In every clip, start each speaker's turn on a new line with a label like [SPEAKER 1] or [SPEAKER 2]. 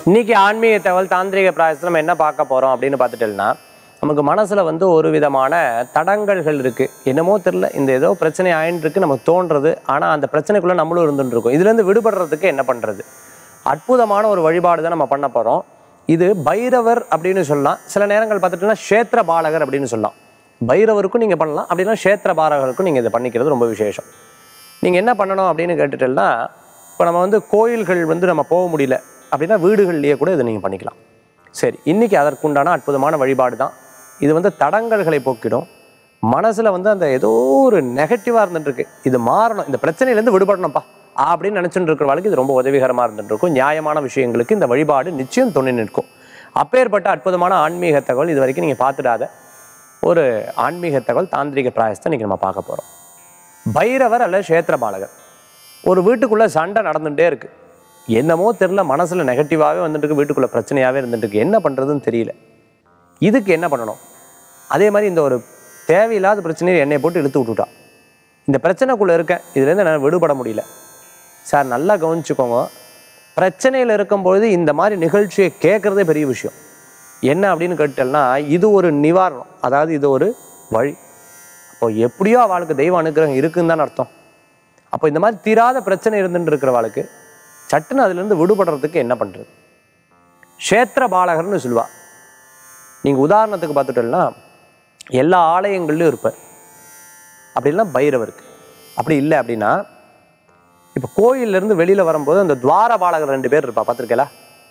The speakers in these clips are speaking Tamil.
[SPEAKER 1] இன்னைக்கு ஆன்மீக தகவல் தாந்திரிக பிராயசத்தில் நம்ம என்ன பார்க்க போகிறோம் அப்படின்னு பார்த்துட்டோம்னா நமக்கு மனசில் வந்து ஒரு விதமான தடங்கல்கள் இருக்குது என்னமோ தெரில இந்த ஏதோ பிரச்சனை ஆயின்னு இருக்கு நமக்கு தோன்றது ஆனால் அந்த பிரச்சனைக்குள்ளே நம்மளும் இருந்துட்டு இருக்கோம் இதுலேருந்து விடுபடுறதுக்கு என்ன பண்ணுறது அற்புதமான ஒரு வழிபாடு தான் நம்ம பண்ண போகிறோம் இது பைரவர் அப்படின்னு சொல்லலாம் சில நேரங்கள் பார்த்துட்டோம்னா க்ஷேத்திர பாலகர் அப்படின்னு சொல்லலாம் பைரவருக்கும் நீங்கள் பண்ணலாம் அப்படின்னா க்ஷேத்திர பாலகருக்கும் நீங்கள் இதை பண்ணிக்கிறது ரொம்ப விசேஷம் நீங்கள் என்ன பண்ணணும் அப்படின்னு கேட்டுட்டேன்னா இப்போ நம்ம வந்து கோயில்கள் வந்து நம்ம போக முடியல அப்படின்னா வீடுகள்லேயே கூட இதை நீங்கள் பண்ணிக்கலாம் சரி இன்னைக்கு அதற்குண்டான அற்புதமான வழிபாடு தான் இது வந்து தடங்கல்களை போக்கிடும் மனசில் வந்து அந்த ஏதோ ஒரு நெகட்டிவாக இருந்துட்டு இருக்கு இது மாறணும் இந்த பிரச்சனையிலேருந்து விடுபடணும்ப்பா அப்படின்னு நினச்சிட்டு இருக்கிறவளுக்கு இது ரொம்ப உதவிகரமாக இருந்துட்டு இருக்கும் நியாயமான விஷயங்களுக்கு இந்த வழிபாடு நிச்சயம் துணை நிற்கும் அப்பேற்பட்ட அற்புதமான ஆன்மீக தகவல் இது வரைக்கும் நீங்கள் பார்த்துடாத ஒரு ஆன்மீக தகவல் தாந்திரிக பிராயசத்தை இன்னைக்கு நம்ம பார்க்க போகிறோம் பைரவர் அல்லது க்ஷேத்திர பாலகர் ஒரு வீட்டுக்குள்ளே சண்டை நடந்துகிட்டே இருக்கு என்னமோ தெரில மனசில் நெகட்டிவாகவே வந்துட்டு இருக்கு வீட்டுக்குள்ளே பிரச்சனையாகவே இருந்துட்டு இருக்கு என்ன பண்ணுறதுன்னு தெரியல இதுக்கு என்ன பண்ணணும் அதே மாதிரி இந்த ஒரு தேவையில்லாத பிரச்சனையை என்னை போட்டு இழுத்து விட்டுட்டா இந்த பிரச்சனைக்குள்ளே இருக்கேன் இதுலேருந்து என்னால் விடுபட முடியல சார் நல்லா கவனிச்சுக்கோங்க பிரச்சனையில் இருக்கும்பொழுது இந்த மாதிரி நிகழ்ச்சியை கேட்குறதே பெரிய விஷயம் என்ன அப்படின்னு கேட்டேன்னா இது ஒரு நிவாரணம் அதாவது இது ஒரு வழி அப்போ எப்படியோ அவளுக்கு தெய்வ அனுகிரகம் இருக்குன்னு தான் அர்த்தம் அப்போ இந்த மாதிரி தீராத பிரச்சனை இருந்துட்டு இருக்கிறவாளுக்கு சட்டுன்னு அதுலேருந்து விடுபடுறதுக்கு என்ன பண்ணுறது க்ஷேத்திர பாலகர்னு சொல்லுவா நீங்கள் உதாரணத்துக்கு பார்த்துட்டோம்னா எல்லா ஆலயங்கள்லையும் இருப்பார் அப்படின்னா பைரவருக்கு அப்படி இல்லை அப்படின்னா இப்போ கோயில்லேருந்து வெளியில் வரும்போது அந்த துவார பாலகர் ரெண்டு பேர் இருப்பா பார்த்துருக்கலா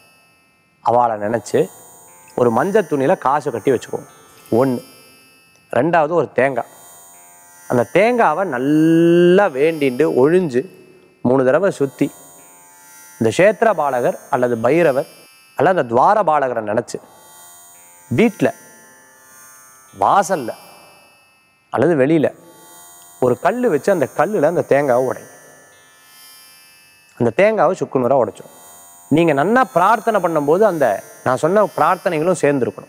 [SPEAKER 1] அவளை நினச்சி ஒரு மஞ்சள் துணியில் காசை கட்டி வச்சுக்கோங்க ஒன்று ரெண்டாவது ஒரு தேங்காய் அந்த தேங்காவை நல்லா வேண்டிண்டு ஒழிஞ்சு மூணு தடவை சுற்றி இந்த க்ஷேத்திர பாலகர் அல்லது பைரவர் அல்லது அந்த துவார பாலகரை நினச்சி வீட்டில் வாசல்ல அல்லது வெளியில் ஒரு கல் வச்சு அந்த கல்லில் அந்த தேங்காவை உடையும் அந்த தேங்காவை சுக்குநூறாக உடைச்சிடும் நீங்கள் நன்னா பிரார்த்தனை பண்ணும்போது அந்த நான் சொன்ன பிரார்த்தனைகளும் சேர்ந்துருக்கணும்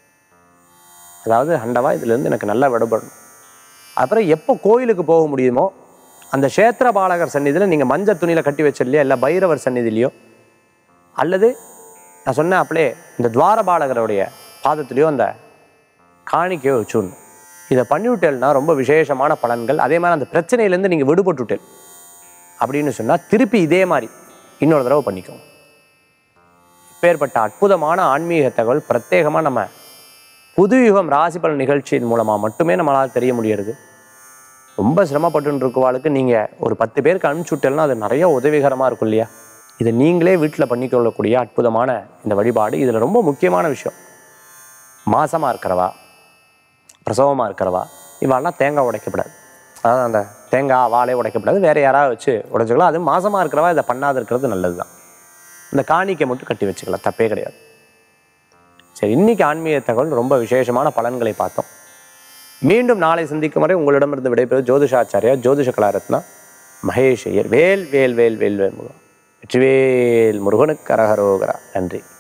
[SPEAKER 1] அதாவது ஹண்டவா இதுலேருந்து எனக்கு நல்லா விடப்படணும் அப்புறம் எப்போ கோயிலுக்கு போக முடியுமோ அந்த க்ஷேத்திர பாலகர் சந்நிதியில் நீங்கள் மஞ்சள் துணியில் கட்டி வச்சிடலையோ இல்லை பைரவர் சந்நிதியிலையோ அல்லது நான் சொன்னேன் அப்படியே இந்த துவார பாலகருடைய பாதத்துலேயோ அந்த காணிக்கையோ வச்சுடணும் இதை பண்ணிவிட்டேன்னா ரொம்ப விசேஷமான பலன்கள் அதே மாதிரி அந்த பிரச்சனையிலேருந்து நீங்கள் விடுபட்டுட்டேன் அப்படின்னு சொன்னால் திருப்பி இதே மாதிரி இன்னொரு தடவை பண்ணிக்கோங்க இப்பேற்பட்ட அற்புதமான ஆன்மீக தகவல் பிரத்யேகமாக நம்ம புதுயுகம் ராசி பலன் நிகழ்ச்சியின் மூலமாக மட்டுமே நம்மளால் தெரிய முடியறது ரொம்ப சிரமப்பட்டு இருக்கவாளுக்கு நீங்கள் ஒரு பத்து பேருக்கு அனுப்பிச்சு விட்டேன்னா அது நிறைய உதவிகரமாக இருக்கும் இல்லையா இதை நீங்களே வீட்டில் பண்ணிக்கொள்ளக்கூடிய அற்புதமான இந்த வழிபாடு இதில் ரொம்ப முக்கியமான விஷயம் மாசமாக இருக்கிறவா பிரசவமாக இருக்கிறவா இவாள்லாம் தேங்காய் உடைக்கப்படாது அதாவது அந்த தேங்காய் வாழை உடைக்கப்படாது வேறு யாராவது வச்சு உடைச்சிக்கலாம் அது மாசமாக இருக்கிறவா இதை பண்ணாது இருக்கிறது நல்லது தான் இந்த காணிக்கை மட்டும் கட்டி வச்சுக்கலாம் தப்பே கிடையாது சரி இன்னைக்கு ஆன்மீக தகவல் ரொம்ப விசேஷமான பலன்களை பார்த்தோம் மீண்டும் நாளை சந்திக்கும் வரை உங்களிடமிருந்து விடைபெறும் ஜோதிஷாச்சாரியா ஜோதிஷ கலாரத்னா மகேஷ் ஐயர் வேல் வேல் வேல் வேல் வேல் முருகன் வெற்றிவேல் முருகனுக்கு அரகரோகரா நன்றி